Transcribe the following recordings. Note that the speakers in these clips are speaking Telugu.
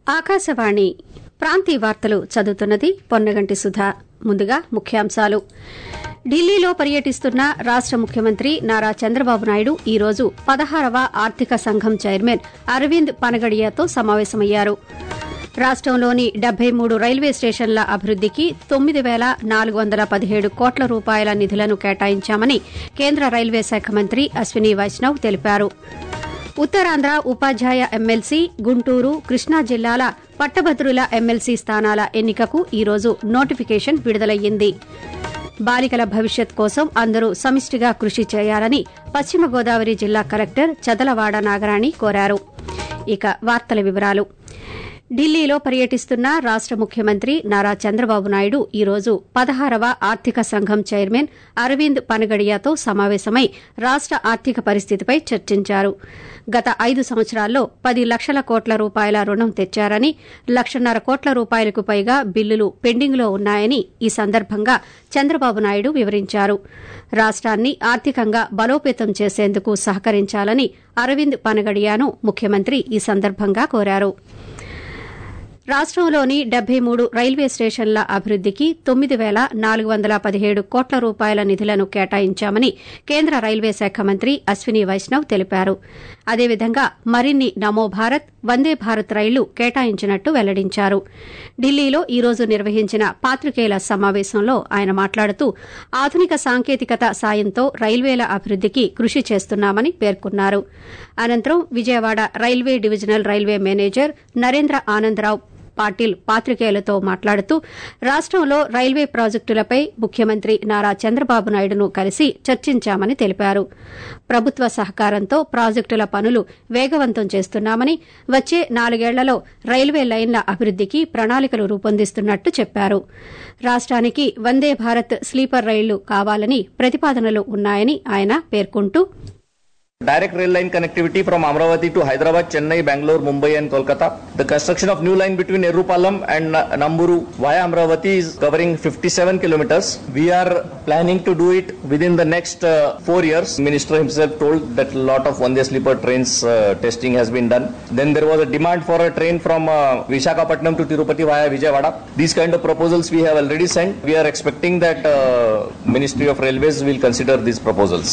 ఆకాశవాణి ప్రాంతీయ వార్తలు చదువుతున్నది పొన్నగంటి సుధా ముందుగా ముఖ్యాంశాలు ఢిల్లీలో పర్యటిస్తున్న రాష్ట ముఖ్యమంత్రి నారా చంద్రబాబు నాయుడు ఈ రోజు పదహారవ ఆర్థిక సంఘం చైర్మన్ అరవింద్ పనగడియాతో సమావేశమయ్యారు రాష్టంలోని డెబ్బై మూడు రైల్వే స్టేషన్ల అభివృద్దికి తొమ్మిది వేల నాలుగు వందల పదిహేడు కోట్ల రూపాయల నిధులను కేటాయించామని కేంద్ర రైల్వే శాఖ మంత్రి అశ్విని వైష్ణవ్ తెలిపారు ఉత్తరాంధ్ర ఉపాధ్యాయ ఎమ్మెల్సీ గుంటూరు కృష్ణా జిల్లాల పట్టభద్రుల ఎమ్మెల్సీ స్థానాల ఎన్నికకు ఈ రోజు నోటిఫికేషన్ విడుదలయ్యింది బాలికల భవిష్యత్ కోసం అందరూ సమిష్టిగా కృషి చేయాలని పశ్చిమ గోదావరి జిల్లా కలెక్టర్ చదలవాడ నాగరాణి కోరారు ఇక వార్తల వివరాలు ఢిల్లీలో పర్యటిస్తున్న రాష్ట ముఖ్యమంత్రి నారా చంద్రబాబు నాయుడు ఈ రోజు పదహారవ ఆర్థిక సంఘం చైర్మన్ అరవింద్ పనగడియాతో సమావేశమై రాష్ట ఆర్థిక పరిస్థితిపై చర్చించారు గత ఐదు సంవత్సరాల్లో పది లక్షల కోట్ల రూపాయల రుణం తెచ్చారని లక్షన్నర కోట్ల రూపాయలకు పైగా బిల్లులు పెండింగ్లో ఉన్నాయని ఈ సందర్భంగా చంద్రబాబు నాయుడు వివరించారు రాష్ట్రాన్ని ఆర్థికంగా బలోపేతం చేసేందుకు సహకరించాలని అరవింద్ పనగడియాను ముఖ్యమంత్రి ఈ సందర్భంగా కోరారు రాష్టంలోని డెబ్బై మూడు రైల్వే స్టేషన్ల అభివృద్దికి తొమ్మిది వేల నాలుగు వందల పదిహేడు కోట్ల రూపాయల నిధులను కేటాయించామని కేంద్ర రైల్వే శాఖ మంత్రి అశ్విని వైష్ణవ్ తెలిపారు అదేవిధంగా మరిన్ని నమో భారత్ వందే భారత్ రైళ్లు కేటాయించినట్టు వెల్లడించారు ఢిల్లీలో ఈ రోజు నిర్వహించిన పాత్రికేయుల సమావేశంలో ఆయన మాట్లాడుతూ ఆధునిక సాంకేతికత సాయంతో రైల్వేల అభివృద్దికి కృషి చేస్తున్నామని పేర్కొన్నారు అనంతరం Vijayawada railway divisional railway manager Narendra Anandarao Patil పాత్రికేయులతో మాట్లాడుతూ రాష్టంలో రైల్వే ప్రాజెక్టులపై ముఖ్యమంత్రి నారా చంద్రబాబు నాయుడును కలిసి చర్చించామని తెలిపారు ప్రభుత్వ సహకారంతో ప్రాజెక్టుల పనులు వేగవంతం చేస్తున్నామని వచ్చే నాలుగేళ్లలో రైల్వే లైన్ల అభివృద్దికి ప్రణాళికలు రూపొందిస్తున్నట్టు చెప్పారు రాష్ట్రానికి వందే భారత్ స్లీపర్ రైళ్లు కావాలని ప్రతిపాదనలు ఉన్నాయని ఆయన పేర్కొంటూ Direct rail line connectivity from Amravati to Hyderabad, Chennai, Bangalore, Mumbai and Kolkata. The construction of new line between Erupalam and Namburu via Amravati is covering 57 kilometers. We are planning to do it within the next uh, four years. Minister himself told that a lot of Vande sleeper trains uh, testing has been done. Then there was a demand for a train from uh, Visakhapatnam to Tirupati via Vijayawada. These kind of proposals we have already sent. We are expecting that uh, Ministry of Railways will consider these proposals.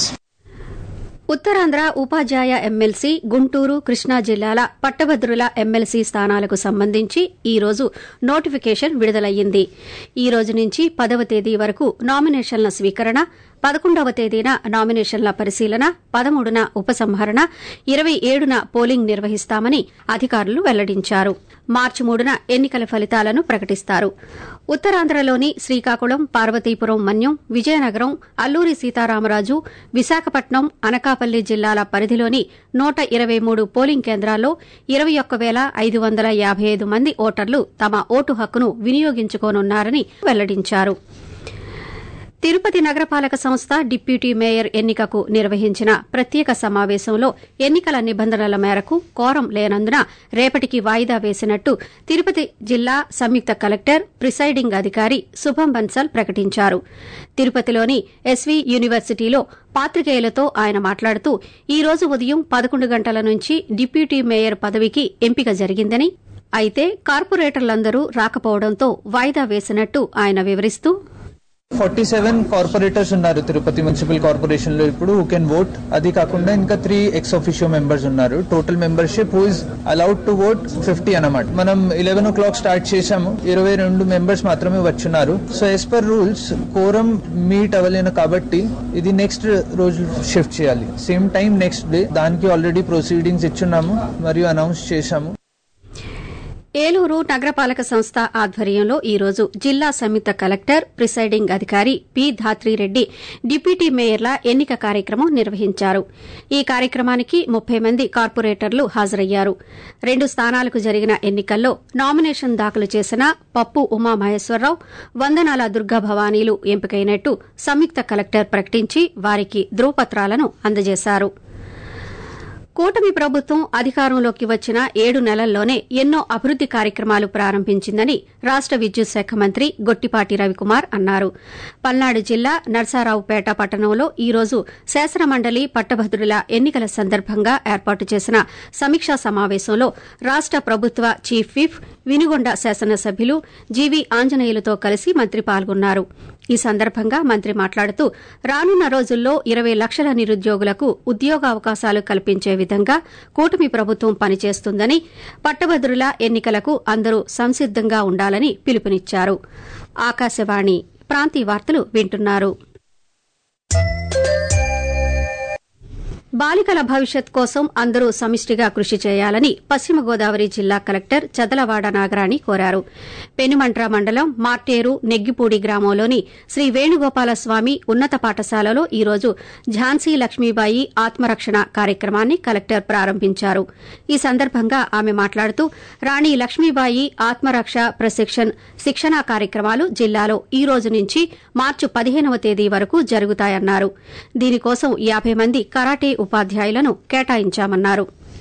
Uttarandhra ఉపాధ్యాయ ఎమ్మెల్సీ గుంటూరు కృష్ణా జిల్లాల పట్టభద్రుల ఎమ్మెల్సీ స్థానాలకు సంబంధించి ఈ రోజు నోటిఫికేషన్ విడుదలయ్యింది ఈ రోజు నుంచి పదవ తేదీ వరకు నామినేషన్ల స్వీకరణ పదకొండవ తేదీన నామినేషన్ల పరిశీలన పదమూడున ఉపసంహరణ ఇరవై ఏడున పోలింగ్ నిర్వహిస్తామని అధికారులు వెల్లడించారు మార్చి మూడున ఎన్నికల ఫలితాలను ప్రకటిస్తారు ఉత్తరాంధ్రలోని శ్రీకాకుళం పార్వతీపురం మన్యం విజయనగరం అల్లూరి సీతారామరాజు విశాఖపట్నం అనకాపల్లి జిల్లాల పరిధిలోని నూట ఇరవై మూడు పోలింగ్ కేంద్రాల్లో ఇరవై ఒక్క వేల ఐదు వందల యాబై ఐదు మంది ఓటర్లు తమ ఓటు హక్కును వినియోగించుకోనున్నారని వెల్లడించారు తిరుపతి నగరపాలక సంస్థ డిప్యూటీ మేయర్ ఎన్నికకు నిర్వహించిన ప్రత్యేక సమావేశంలో ఎన్నికల నిబంధనల మేరకు కోరం లేనందున రేపటికి వాయిదా వేసినట్టు తిరుపతి జిల్లా సంయుక్త కలెక్టర్ ప్రిసైడింగ్ అధికారి శుభం బన్సల్ ప్రకటించారు తిరుపతిలోని ఎస్వీ యూనివర్సిటీలో పాత్రికేయులతో ఆయన మాట్లాడుతూ ఈ రోజు ఉదయం పదకొండు గంటల నుంచి డిప్యూటీ మేయర్ పదవికి ఎంపిక జరిగిందని అయితే కార్పొరేటర్లందరూ రాకపోవడంతో వాయిదా వేసినట్టు ఆయన వివరిస్తూ ఫార్టీ సెవెన్ కార్పొరేటర్స్ ఉన్నారు తిరుపతి మున్సిపల్ కార్పొరేషన్ లో ఇప్పుడు హూ కెన్ ఓట్ అది కాకుండా ఇంకా త్రీ ఎక్స్ ఆఫీషియో మెంబర్స్ ఉన్నారు total membership who is allowed to vote fifty అన్నమాట మనం ఇలెవెన్ ఓ క్లాక్ స్టార్ట్ చేశాము ఇరవై రెండు మెంబర్స్ మాత్రమే వచ్చున్నారు so as per rules quorum meet అవ్వలేను కాబట్టి ఇది నెక్స్ట్ రోజు షిఫ్ట్ చేయాలి సేమ్ టైం నెక్స్ట్ డే దానికి ఆల్రెడీ ప్రొసీడింగ్స్ ఇచ్చున్నాము మరియు అనౌన్స్ చేశాము ఏలూరు నగరపాలక సంస్థ ఆధ్వర్యంలో ఈ రోజు జిల్లా సంయుక్త కలెక్టర్ ప్రిసైడింగ్ అధికారి పి ధాత్రిరెడ్డి డిప్యూటీ మేయర్ల ఎన్నిక కార్యక్రమం నిర్వహించారు ఈ కార్యక్రమానికి ముప్పై మంది కార్పొరేటర్లు హాజరయ్యారు రెండు స్థానాలకు జరిగిన ఎన్నికల్లో నామినేషన్ దాఖలు చేసిన పప్పు ఉమామహేశ్వరరావు వందనాల దుర్గా భవానీలు ఎంపికైనట్టు సంయుక్త కలెక్టర్ ప్రకటించి వారికి ధ్రువపత్రాలను అందజేశారు కూటమి ప్రభుత్వం అధికారంలోకి వచ్చిన ఏడు నెలల్లోనే ఎన్నో అభివృద్ది కార్యక్రమాలు ప్రారంభించిందని రాష్ట విద్యుత్ శాఖ మంత్రి గొట్టిపాటి రవికుమార్ అన్నారు పల్నాడు జిల్లా నర్సారావుపేట పట్టణంలో ఈ రోజు శాసనమండలి పట్టభద్రుల ఎన్నికల సందర్భంగా ఏర్పాటు చేసిన సమీక్షా సమావేశంలో రాష్ట ప్రభుత్వ చీఫ్ విప్ వినుగొండ శాసనసభ్యులు జీవీ ఆంజనేయులతో కలిసి మంత్రి పాల్గొన్నారు ఈ సందర్భంగా మంత్రి మాట్లాడుతూ రానున్న రోజుల్లో ఇరవై లక్షల నిరుద్యోగులకు ఉద్యోగావకాశాలు కల్పించే విధంగా కూటమి ప్రభుత్వం పనిచేస్తుందని పట్టభద్రుల ఎన్నికలకు అందరూ సంసిద్దంగా ఉండాలని పిలుపునిచ్చారు ఆకాశవాణి ప్రాంతీయ వార్తలు వింటున్నారు బాలికల భవిష్యత్ కోసం అందరూ సమిష్టిగా కృషి చేయాలని పశ్చిమ గోదావరి జిల్లా కలెక్టర్ చదలవాడ నాగరాణి కోరారు పెనుమంట్ర మండలం మార్టేరు నెగ్గిపూడి గ్రామంలోని శ్రీ వేణుగోపాల స్వామి ఉన్నత పాఠశాలలో ఈ రోజు ఝాన్సీ లక్ష్మీబాయి ఆత్మరక్షణ కార్యక్రమాన్ని కలెక్టర్ ప్రారంభించారు ఈ సందర్భంగా ఆమె మాట్లాడుతూ రాణి లక్ష్మీబాయి ఆత్మరక్ష ప్రశిక్షణ్ శిక్షణా కార్యక్రమాలు జిల్లాలో ఈ రోజు నుంచి మార్చి పదిహేనవ తేదీ వరకు జరుగుతాయన్నారు దీనికోసం యాబై మంది కరాటే ఉపాధ్యాయులను కేటాయించామన్నారు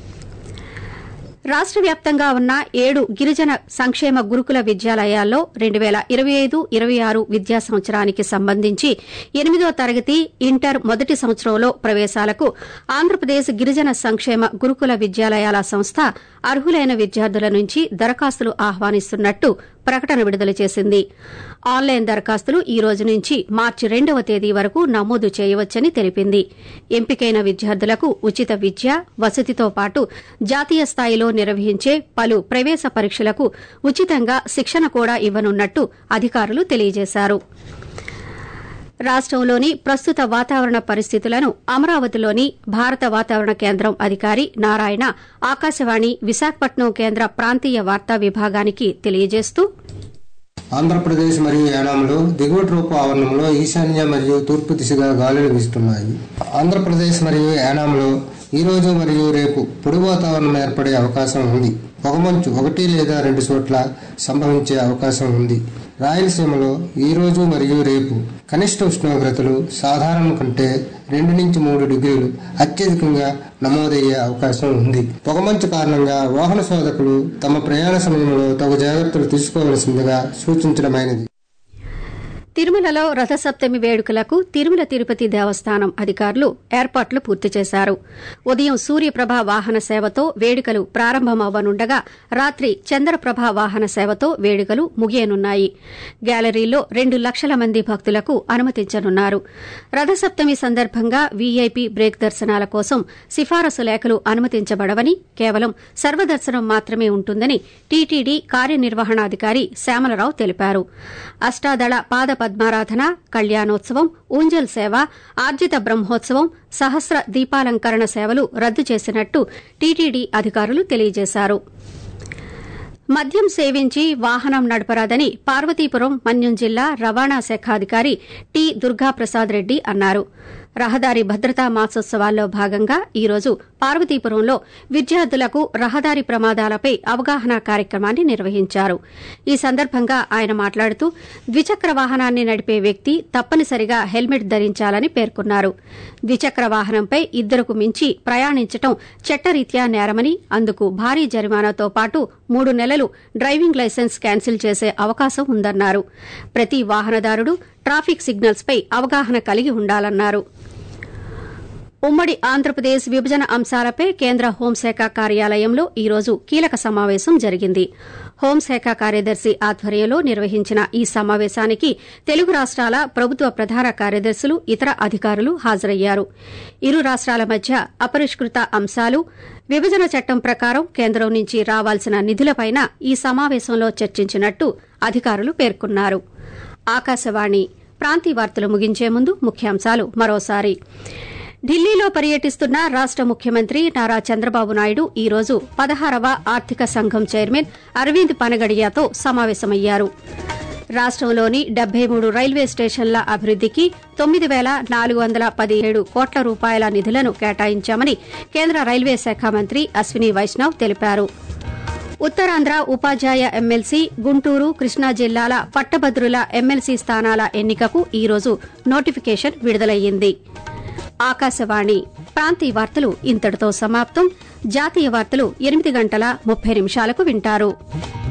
రాష్ట వ్యాప్తంగా ఉన్న ఏడు గిరిజన సంక్షేమ గురుకుల విద్యాలయాల్లో రెండు వేల ఇరవై ఐదు ఇరవై ఆరు విద్యా సంవత్సరానికి సంబంధించి ఎనిమిదో తరగతి ఇంటర్ మొదటి సంవత్సరంలో ప్రవేశాలకు ఆంధ్రప్రదేశ్ గిరిజన సంక్షేమ గురుకుల విద్యాలయాల సంస్థ అర్హులైన విద్యార్థుల నుంచి దరఖాస్తులు ఆహ్వానిస్తున్నట్టు ప్రకటన విడుదల చేసింది ఆన్లైన్ దరఖాస్తులు ఈ రోజు నుంచి మార్చి రెండవ తేదీ వరకు నమోదు చేయవచ్చని తెలిపింది ఎంపికైన విద్యార్థులకు ఉచిత విద్య వసతితో పాటు జాతీయ స్థాయిలో నిర్వహించే పలు ప్రవేశ పరీక్షలకు ఉచితంగా శిక్షణ కూడా ఇవ్వనున్నట్టు అధికారులు తెలియజేశారు రాష్టంలోని ప్రస్తుత వాతావరణ పరిస్థితులను అమరావతిలోని భారత వాతావరణ కేంద్రం అధికారి నారాయణ ఆకాశవాణి విశాఖపట్నం కేంద్ర ప్రాంతీయ వార్తా విభాగానికి తెలియజేస్తూ ఆంధ్రప్రదేశ్ మరియు యానాంలో దిగువ రూప ఆవరణంలో ఈశాన్య మరియు తూర్పు దిశగా గాలులు వీస్తున్నాయి ఆంధ్రప్రదేశ్ మరియు యానాంలో ఈ రోజు మరియు రేపు పొడి వాతావరణం ఏర్పడే అవకాశం ఉంది పొగమంచు ఒకటి లేదా రెండు చోట్ల సంభవించే అవకాశం ఉంది రాయలసీమలో ఈ రోజు మరియు రేపు కనిష్ట ఉష్ణోగ్రతలు సాధారణం కంటే రెండు నుంచి మూడు డిగ్రీలు అత్యధికంగా నమోదయ్యే అవకాశం ఉంది పొగమంచు కారణంగా వాహన శోధకులు తమ ప్రయాణ సమయంలో తగు జాగ్రత్తలు తీసుకోవలసిందిగా సూచించడమైనది తిరుమలలో రథసప్తమి వేడుకలకు తిరుమల తిరుపతి దేవస్థానం అధికారులు ఏర్పాట్లు పూర్తి చేశారు ఉదయం సూర్యప్రభ వాహన సేవతో వేడుకలు ప్రారంభమవ్వనుండగా రాత్రి చంద్రప్రభ వాహన సేవతో వేడుకలు ముగియనున్నాయి గ్యాలరీలో రెండు లక్షల మంది భక్తులకు అనుమతించనున్నారు రథసప్తమి సందర్భంగా వీఐపీ బ్రేక్ దర్శనాల కోసం సిఫారసు లేఖలు అనుమతించబడవని కేవలం సర్వదర్శనం మాత్రమే ఉంటుందని టీటీడీ కార్యనిర్వహణాధికారి శ్యామలరావు తెలిపారు అష్టాదళ పాద పద్మారాధన కళ్యాణోత్సవం ఊంజల్ సేవ ఆర్జిత బ్రహ్మోత్సవం సహస్ర దీపాలంకరణ సేవలు రద్దు చేసినట్టు టీటీడీ అధికారులు తెలియజేశారు మద్యం సేవించి వాహనం నడపరాదని పార్వతీపురం మన్యం జిల్లా రవాణా శాఖాధికారి టి దుర్గాప్రసాద్ రెడ్డి అన్నారు రహదారి భద్రతా మాసోత్సవాల్లో భాగంగా ఈ రోజు పార్వతీపురంలో విద్యార్థులకు రహదారి ప్రమాదాలపై అవగాహన కార్యక్రమాన్ని నిర్వహించారు ఈ సందర్భంగా ఆయన మాట్లాడుతూ ద్విచక్ర వాహనాన్ని నడిపే వ్యక్తి తప్పనిసరిగా హెల్మెట్ ధరించాలని పేర్కొన్నారు ద్విచక్ర వాహనంపై ఇద్దరుకు మించి ప్రయాణించడం చట్టరీత్యా నేరమని అందుకు భారీ జరిమానాతో పాటు మూడు నెలలు డ్రైవింగ్ లైసెన్స్ క్యాన్సిల్ చేసే అవకాశం ఉందన్నారు ప్రతి వాహనదారుడు ట్రాఫిక్ సిగ్నల్స్పై అవగాహన కలిగి ఉండాలన్నారు ఉమ్మడి ఆంధ్రప్రదేశ్ విభజన అంశాలపై కేంద్ర హోంశాఖ కార్యాలయంలో ఈ రోజు కీలక సమావేశం జరిగింది హోంశాఖ కార్యదర్శి ఆధ్వర్యంలో నిర్వహించిన ఈ సమావేశానికి తెలుగు రాష్ట్రాల ప్రభుత్వ ప్రధాన కార్యదర్శులు ఇతర అధికారులు హాజరయ్యారు ఇరు రాష్ట్రాల మధ్య అపరిష్కృత అంశాలు విభజన చట్టం ప్రకారం కేంద్రం నుంచి రావాల్సిన నిధులపైన ఈ సమావేశంలో చర్చించినట్టు అధికారులు పేర్కొన్నారు ఆకాశవాణి ప్రాంతీయ వార్తలు ముగించే ముందు ముఖ్యాంశాలు మరోసారి ఢిల్లీలో పర్యటిస్తున్న రాష్ట ముఖ్యమంత్రి నారా చంద్రబాబు నాయుడు ఈ రోజు పదహారవ ఆర్థిక సంఘం చైర్మన్ అరవింద్ పనగడియాతో సమావేశమయ్యారు రాష్టంలోని డెబ్బై మూడు రైల్వే స్టేషన్ల అభివృద్దికి తొమ్మిది వేల నాలుగు వందల పదిహేడు కోట్ల రూపాయల నిధులను కేటాయించామని కేంద్ర రైల్వే శాఖ మంత్రి అశ్విని వైష్ణవ్ తెలిపారు ఉత్తరాంధ్ర ఉపాధ్యాయ ఎమ్మెల్సీ గుంటూరు కృష్ణా జిల్లాల పట్టభద్రుల ఎమ్మెల్సీ స్థానాల ఎన్నికకు ఈ రోజు నోటిఫికేషన్ విడుదలయ్యింది ఆకాశవాణి ప్రాంతీయ వార్తలు ఇంతటితో సమాప్తం జాతీయ వార్తలు ఎనిమిది గంటల ముప్పై నిమిషాలకు వింటారు